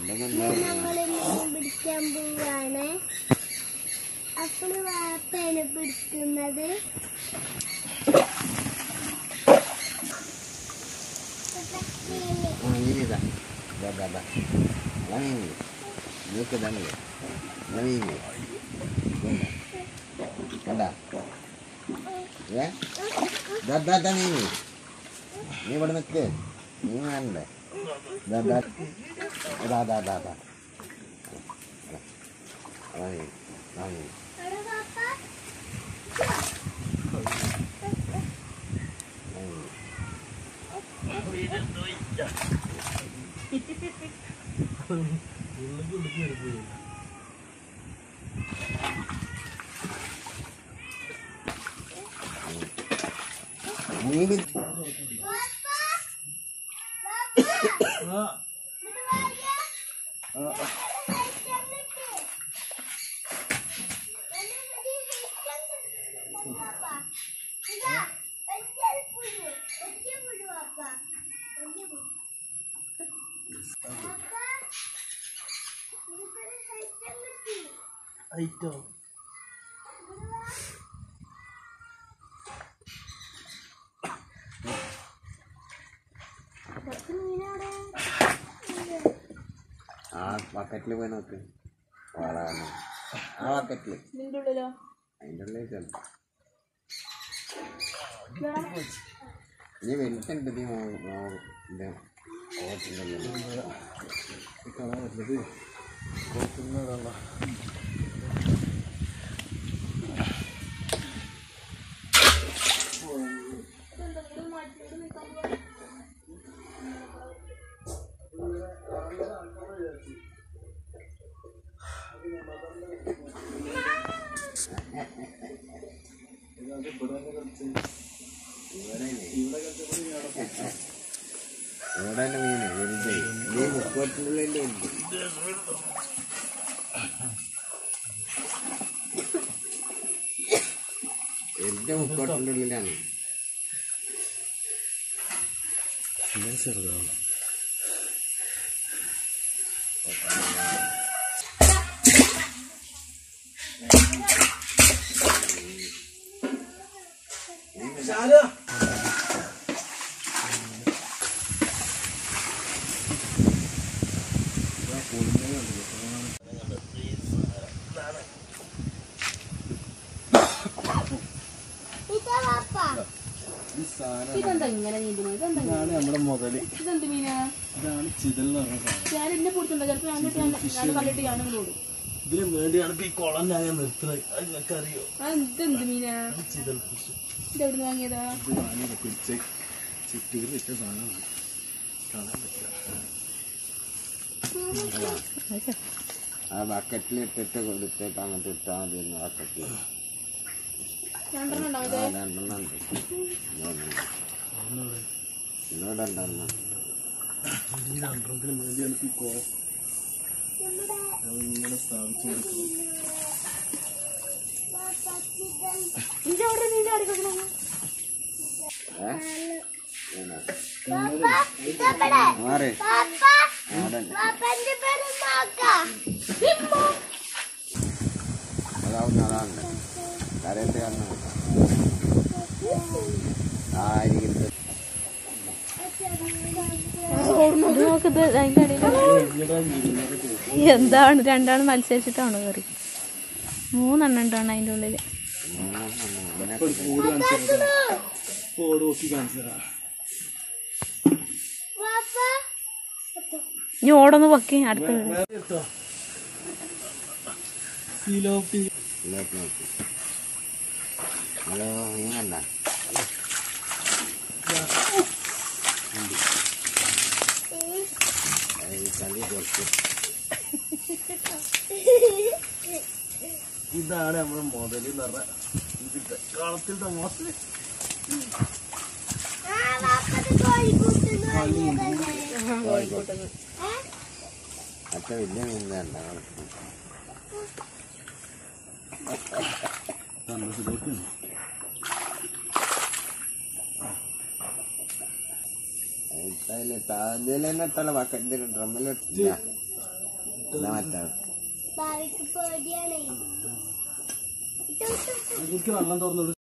നമ്മള് മീൻ പിടിക്കാൻ പോവാണ് അപ്പോൾ വാപ്പയാണ് പിടിക്കുന്നത് ആ മീൻ ഇതാ ഇതാ ഇതാ ഇതാ അതാ മീൻ നിങ്ങൾക്ക് ഇതാണ് ഇതാ മീൻ കണ്ട ഏ ഇതാ ഇതാ ഇതാ മീൻ നീ ഇവിടെ നിൽക്ക് മീൻ വേണ്ടേ ഇതാ ഇതാ ഇതാ ഇതാ ഇതാ ഇതാ അതാ മീൻ അതാ മീൻ അവിടെ വാപ്പ അതാ മീൻ മീൻ വാപ്പ ഐറ്റം ആ ബക്കറ്റിൽ പോയി നോക്ക് വളമാണ് ആ ബക്കറ്റിൽ നിന്റെ ഉള്ളിലോ അതിൻ്റെ ഉള്ളിൽ ചെറുപ്പം നീ വലുതുണ്ട് നീ മോ മോ ഇത് ഓട്ടിൻ്റെ കാണാൻ പറ്റുന്നത് കൊടുക്കുന്നതാണോ ഇവിടെ തന്നെ മീന് വലുത് നീ മുക്കോട്ടിൻ്റെ ഉള്ളിൽ ഉണ്ട് വലുത് മുക്കോട്ടിൻ്റെ ഉള്ളിലാണ് ചെറുതാണ് ഇതാ വാപ്പ ഈ സാധനം ഇതെന്താ ഇങ്ങനെ നീന്തുന്നത് ഇതെന്താ ഇങ്ങനെ? ഇതാണ് നമ്മുടെ മുതല് ഇതെന്ത് മീനാ ഇതാണ് ചിതൽ എന്ന് പറഞ്ഞ സാധനം ഞാൻ എന്നെ പിടിച്ചിട്ടുണ്ടോ ചിലപ്പോൾ ഞാൻ ഞാൻ ഞാൻ കണ്ടിട്ട് ഞാനും ഓടും ഇതിന് വേണ്ടിയാണ് ഇപ്പൊ ഈ കുളം ഞാൻ നിർത്തുന്നത് അത് നിങ്ങൾക്ക് അറിയോ ആ ഇതെന്ത് മീനാ ചിതൽ ഫിഷ് ഇത് എവിടെ വാങ്ങിയതാ ഇത് വാങ്ങി പിടിച്ച് ചുറ്റൂർ വിറ്റ സാധനമാണ് കാണാൻ പറ്റില്ല ആ ബക്കറ്റിൽ ഇട്ടിട്ട് കൊടുത്തിട്ട് അങ്ങോട്ട് ഇട്ടാൽ മതി ബക്കറ്റിൽ രണ്ടെണ്ണം ഉണ്ടാവും ആ രണ്ടെണ്ണം ഉണ്ട് ഇവിടെ രണ്ടെണ്ണം ഈ രണ്ടെണ്ണത്തിന് വേണ്ടിയാണ് ഇപ്പൊ ഈ കുളം ഇങ്ങനെ സ്ഥാപിച്ചു കൊടുക്കുന്നത് ഇന്റെ അവിടെ നീന്തി അടിക്കണം ഏ ഇങ്ങനെ. വാപ്പ ഇതവിടെ മാറി വാപ്പ അവിടെ വാപ്പന്റെ പേര് നോക്ക അതാവുന്ന അതാണ് കരയത്ത് കാരണം ആ ഇരിക്കുന്നത് നോക്കത് അതിന്റെ അടിയിൽ എന്താണ് രണ്ടാണ് മത്സരിച്ചിട്ടാണ് കറി മൂന്നെണ്ണം ഉണ്ടാണ് അതിന്റെ ഉള്ളില് ഇതിനൊക്കെ ഓട് കാണിച്ചു തരാം ഓട് നോക്കി കാണിച്ചു തരാം വാപ്പ ഇനി ഓടൊന്ന് പൊക്കി അടുത്ത വീട് വേറെ എടുത്തോ സിലോപ്പി ഇതിലേക്ക് നോക്കി ഹലോ നീ കണ്ട ചളി കുറച്ച് ഇതാണ് നമ്മുടെ മുതല് എന്ന് പറഞ്ഞ ഇതിന്റെ കളത്തിലത്തെ മുതല് ആ വാപ്പത് കോഴിക്കൂട്ടുന്നു അത്ര വലിയ മീൻ വേണ്ട സിലോപ്പി ഇതിൽ തന്നെ ഇട്ടുള്ള ബക്കറ്റിൽ ഡ്രമ്മിൽ ഇട്ടില്ല ഇതാ മറ്റാണ് ഭാവിക്ക് പേടിയാണ് എനിക്ക് വെള്ളം തുറന്നു